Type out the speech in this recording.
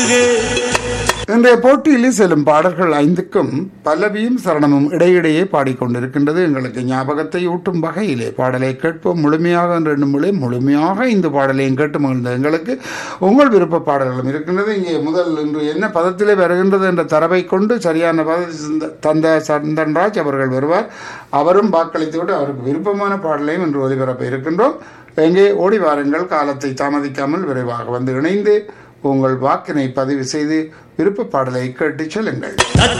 இன்றைய போட்டியில் செல்லும் பாடல்கள் ஐந்துக்கும் பல்லவியும் சரணமும் இடையிடையே பாடிக்கொண்டிருக்கின்றது எங்களுக்கு ஞாபகத்தை ஊட்டும் வகையிலே பாடலை கேட்போம் முழுமையாக ரெண்டு மொழி முழுமையாக இந்த பாடலையும் கேட்டு மகிழ்ந்த எங்களுக்கு உங்கள் விருப்ப பாடல்களும் இருக்கின்றது இங்கே முதல் இன்று என்ன பதத்திலே வருகின்றது என்ற தரவை கொண்டு சரியான பதத்தை தந்த சந்தன்ராஜ் அவர்கள் வருவார் அவரும் வாக்களித்துவிட்டு அவருக்கு விருப்பமான பாடலையும் இன்று ஒலிபரப்ப இருக்கின்றோம் எங்கே ஓடி வாருங்கள் காலத்தை தாமதிக்காமல் விரைவாக வந்து இணைந்து உங்கள் வாக்கினை பதிவு செய்து விருப்ப பாடலை கேட்டு செல்லுங்கள்